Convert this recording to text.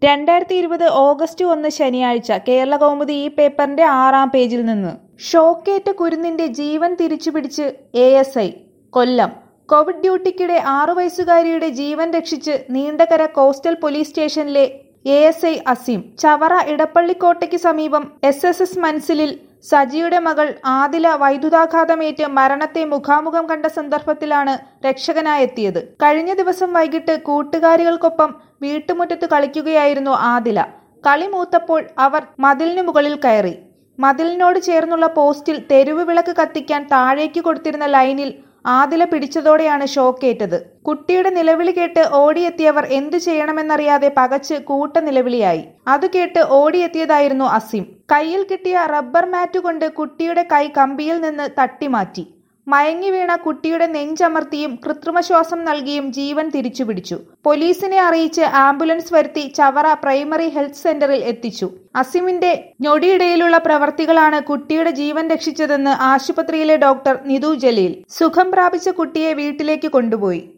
രണ്ടായിരത്തി ഇരുപത് ഓഗസ്റ്റ് ഒന്ന് ശനിയാഴ്ച കേരള കൗമുദി ഈ പേപ്പറിന്റെ ആറാം പേജിൽ നിന്ന് ഷോക്കേറ്റ കുരുന്നിന്റെ ജീവൻ തിരിച്ചുപിടിച്ച് A S I Kollam covid ഡ്യൂട്ടിക്കിടെ ആറു വയസ്സുകാരിയുടെ ജീവൻ രക്ഷിച്ച് നീണ്ടകര കോസ്റ്റൽ പോലീസ് സ്റ്റേഷനിലെ A S I Azeem Chavara ഇടപ്പള്ളിക്കോട്ടയ്ക്ക് സമീപം എസ് എസ് എസ് മൻസിലിൽ സജിയുടെ മകൾ ആദില വൈദ്യുതാഘാതമേറ്റ് മരണത്തെ മുഖാമുഖം കണ്ട സന്ദർഭത്തിലാണ് രക്ഷകനായെത്തിയത് കഴിഞ്ഞ ദിവസം വൈകിട്ട് കൂട്ടുകാരികൾക്കൊപ്പം വീട്ടുമുറ്റത്ത് കളിക്കുകയായിരുന്നു ആദില കളി മൂത്തപ്പോൾ അവർ മതിലിനു മുകളിൽ കയറി മതിലിനോട് ചേർന്നുള്ള പോസ്റ്റിൽ തെരുവ് വിളക്ക് കത്തിക്കാൻ താഴേക്ക് കൊടുത്തിരുന്ന ലൈനിൽ ആദില പിടിച്ചതോടെയാണ് ഷോക്കേറ്റത് കുട്ടിയുടെ നിലവിളി കേട്ട് ഓടിയെത്തിയവർ എന്തു ചെയ്യണമെന്നറിയാതെ പകച്ച് കൂട്ട നിലവിളിയായി അത് കേട്ട് ഓടിയെത്തിയതായിരുന്നു അസീം കയ്യിൽ കിട്ടിയ റബ്ബർ മാറ്റ് കൊണ്ട് കുട്ടിയുടെ കൈ കമ്പിയിൽ നിന്ന് തട്ടിമാറ്റി മയങ്ങി വീണ കുട്ടിയുടെ നെഞ്ചമർത്തിയും കൃത്രിമശ്വാസം നൽകിയും ജീവൻ തിരിച്ചുപിടിച്ചു പോലീസിനെ അറിയിച്ച് ആംബുലൻസ് വരുത്തി ചവറ പ്രൈമറി ഹെൽത്ത് സെന്ററിൽ എത്തിച്ചു അസിമിന്റെ ഞൊടിയിടയിലുള്ള പ്രവർത്തികളാണ് കുട്ടിയുടെ ജീവൻ രക്ഷിച്ചതെന്ന് ആശുപത്രിയിലെ ഡോക്ടർ നിതു ജലീൽ സുഖം പ്രാപിച്ച കുട്ടിയെ വീട്ടിലേക്ക് കൊണ്ടുപോയി